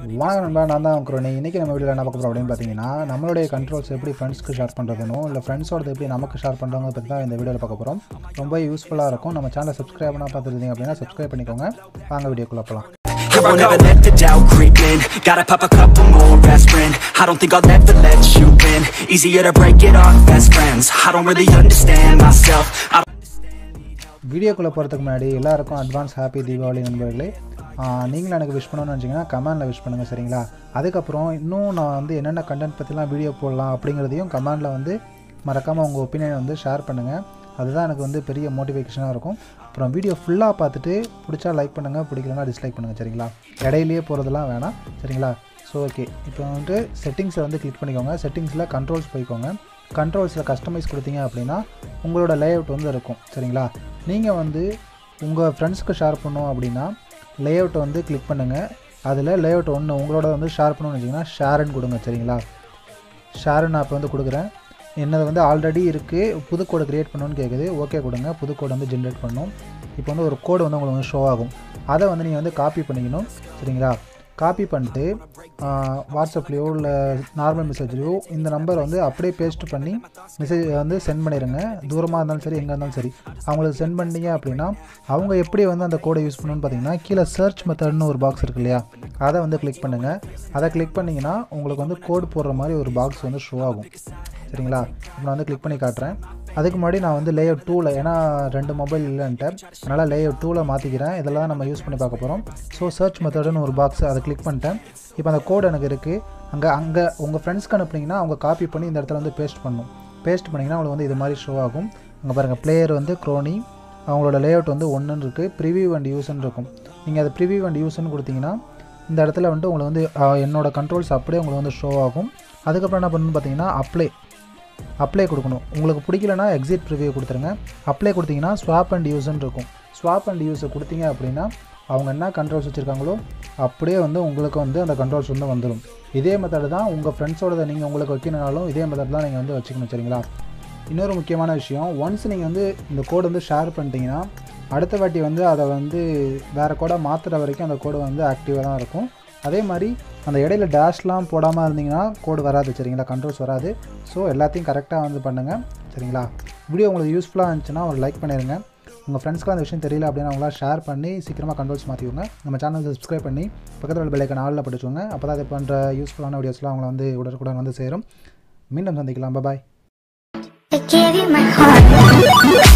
வாங்க நண்பா நான் தான் குரோனி இன்றைக்கி நம்ம வீடியோவில் என்ன பார்க்க போகிறோம் அப்படின்னு பார்த்தீங்கன்னா நம்மளுடைய கண்ட்ரோல்ஸ் எப்படி ஃப்ரெண்ட்ஸ்க்கு ஷேர் பண்ணுறதுனும் இல்லை ஃப்ரெண்ட்ஸோட எப்படி நமக்கு ஷேர் பண்ணுறவங்க பற்றி தான் இந்த வீடியோவில் பார்க்க போகிறோம் ரொம்ப யூஸ்ஃபுல்லாக இருக்கும் நம்ம சேனலை சப்ஸ்கிரைப் பண்ணால் பார்த்துருந்தீங்க அப்படின்னா சப்ஸ்கிரைப் பண்ணிக்கோங்க வாங்க வீடியோக்குள்ளே போகலாம் I won't ever let the doubt creep in Gotta pop a couple more aspirin I don't think I'll ever let you in Easier to break it off best friends I don't really understand myself I don't வீடியோக்குள்ளே போகிறதுக்கு முன்னாடி எல்லாருக்கும் advance happy Deepavali நண்பர்களே ஆஹ் நீங்களும் எனக்கு wish பண்ணணும்னு நினச்சிங்கன்னா கமெண்டில் விஷ் பண்ணுங்கள் சரிங்களா அதுக்கப்புறம் இன்னும் நான் வந்து என்னென்ன கண்டென்ட் பற்றிலாம் வீடியோ போடலாம் அப்படிங்கிறதையும் கமெண்டில் வந்து மறக்காமல் உங்கள் ஒப்பீனியன் வந்து ஷேர் பண்ணுங்கள் அதுதான் எனக்கு வந்து பெரிய மோட்டிவேஷனாக இருக்கும் அப்புறம் வீடியோ ஃபுல்லாக பார்த்துட்டு பிடிச்சா லைக் பண்ணுங்கள் பிடிக்கலனா டிஸ்லைக் பண்ணுங்கள் சரிங்களா இடையிலேயே போகிறதுலாம் வேணாம் சரிங்களா ஸோ ஓகே இப்போ வந்துட்டு செட்டிங்ஸை வந்து கிளிக் பண்ணிக்கோங்க செட்டிங்ஸில் கண்ட்ரோல்ஸ் போய்க்கோங்க கண்ட்ரோல்ஸில் கஸ்டமைஸ் கொடுத்தீங்க அப்படின்னா உங்களோட லேஅவுட் வந்து இருக்கும் சரிங்களா நீங்கள் வந்து உங்கள் ஃப்ரெண்ட்ஸ்க்கு ஷேர் பண்ணோம் அப்படின்னா லேஅவுட்டை வந்து கிளிக் பண்ணுங்கள் அதில் லேஅவுட் ஒன்று உங்களோட வந்து ஷேர் பண்ணணும்னு வச்சிங்கன்னா ஷேருன்னு கொடுங்க சரிங்களா ஷேரு நான் இப்போ வந்து கொடுக்குறேன் என்னது வந்து ஆல்ரெடி இருக்குது புது கோடு க்ரியேட் பண்ணணும்னு கேட்குது ஓகே கொடுங்க புது கோடு வந்து ஜென்ரேட் பண்ணணும் இப்போ வந்து ஒரு கோடு வந்து உங்களுக்கு வந்து ஷோ ஆகும் அதை வந்து நீங்கள் வந்து காப்பி பண்ணிக்கணும் சரிங்களா காப்பி பண்ணிட்டு வாட்ஸ்அப்லேயோ இல்லை நார்மல் மெசேஜ்லையோ இந்த நம்பரை வந்து அப்படியே பேஸ்ட் பண்ணி மெசேஜ் வந்து சென்ட் பண்ணிடுங்க தூரமாக இருந்தாலும் சரி எங்கே இருந்தாலும் சரி அவங்களுக்கு சென்ட் பண்ணீங்க அப்படின்னா அவங்க எப்படி வந்து அந்த கோடை யூஸ் பண்ணணும்னு பார்த்தீங்கன்னா கீழே சர்ச் மெத்தட்னு ஒரு பாக்ஸ் இருக்கு இல்லையா அதை வந்து கிளிக் பண்ணுங்கள் அதை கிளிக் பண்ணிங்கன்னா உங்களுக்கு வந்து கோடு போடுற மாதிரி ஒரு பாக்ஸ் வந்து ஷோ ஆகும் சரிங்களா இப்போ நான் வந்து கிளிக் பண்ணி காட்டுறேன் அதுக்கு முன்னாடி நான் வந்து லேஅவுட் டூவில் ஏன்னா ரெண்டு மொபைல் இல்லைன்ட்டு அதனால் லேஅவுட் டூவில் மாற்றிக்கிறேன் இதெல்லாம் நம்ம யூஸ் பண்ணி பார்க்க போகிறோம் ஸோ சர்ச் மெத்தடுன்னு ஒரு பாக்ஸ் அதை கிளிக் பண்ணிட்டேன் இப்போ அந்த கோடு எனக்கு இருக்குது அங்கே அங்கே உங்கள் ஃப்ரெண்ட்ஸ்க்கு அனுப்புனீங்கன்னா அவங்க காப்பி பண்ணி இந்த இடத்துல வந்து பேஸ்ட் பண்ணணும் பேஸ்ட் பண்ணிங்கன்னா உங்களுக்கு வந்து இது மாதிரி ஷோ ஆகும் அங்கே பாருங்கள் பிளேயர் வந்து க்ரோனி அவங்களோட லேஅவுட் வந்து ஒன்றுன்னு இருக்குது ப்ரிவியூ அண்ட் யூஸ்ன்னு இருக்கும் நீங்கள் அதை ப்ரிவியூ அண்ட் யூஸ்ன்னு கொடுத்தீங்கன்னா இந்த இடத்துல வந்துட்டு உங்களுக்கு வந்து ஆஹ், என்னோட கண்ட்ரோல்ஸ் அப்படியே உங்களுக்கு வந்து ஷோ ஆகும் அதுக்கப்புறம் என்ன பண்ணணும்னு பார்த்தீங்கன்னா அப்ளை அப்ளை கொடுக்கணும் உங்களுக்கு பிடிக்கலனா எக்ஸிட் ப்ரிவியூ கொடுத்துருங்க அப்ளை கொடுத்தீங்கன்னா ஸ்வாப் அண்ட் யூஸ்ன்னு இருக்கும் ஸ்வாப் அண்ட் யூஸை கொடுத்தீங்க அப்படின்னா அவங்க என்ன கண்ட்ரோல்ஸ் வச்சுருக்காங்களோ அப்படியே வந்து உங்களுக்கு வந்து அந்த கண்ட்ரோல்ஸ் வந்து வந்துடும் இதே மெத்தட் தான் உங்கள் ஃப்ரெண்ட்ஸோட நீங்கள் உங்களுக்கு வைக்கணுனாலும் இதே மெத்தட் தான் நீங்கள் வந்து வச்சுக்கணும் சரிங்களா இன்னொரு முக்கியமான விஷயம் ஒன்ஸ் நீங்கள் வந்து இந்த கோடு வந்து ஷேர் பண்ணிட்டீங்கன்னா அடுத்த வாட்டி வந்து அதை வந்து வேறு கோடை மாற்றுற வரைக்கும் அந்த கோடு வந்து ஆக்டிவாக தான் இருக்கும் அதே மாதிரி அந்த இடையில டேஷ்லாம் போடாமல் இருந்தீங்கன்னா கோடு வராது சரிங்களா கண்ட்ரோல்ஸ் வராது ஸோ எல்லாத்தையும் கரெக்டாக வந்து பண்ணுங்கள் சரிங்களா வீடியோ உங்களுக்கு யூஸ்ஃபுல்லாக இருந்துச்சுன்னா ஒரு லைக் பண்ணிடுங்க உங்கள் ஃப்ரெண்ட்ஸ்க்கு அந்த விஷயம் தெரியல அப்படின்னா அவங்களா ஷேர் பண்ணி சீக்கிரமாக கண்ட்ரோல்ஸ் மாற்றிக்கோங்க நம்ம சேனல் சப்ஸ்கிரைப் பண்ணி பக்கத்தில் உள்ள பெல்லைக்கன் ஆளில் படிச்சுக்கோங்க அப்போ தான் இது பண்ணுற யூஸ்ஃபுல்லான வீடியோஸ்லாம் அவங்கள வந்து உடனுக்குடன் வந்து சேரும் மீண்டும் சந்திக்கலாம் பாய் I gave you my heart.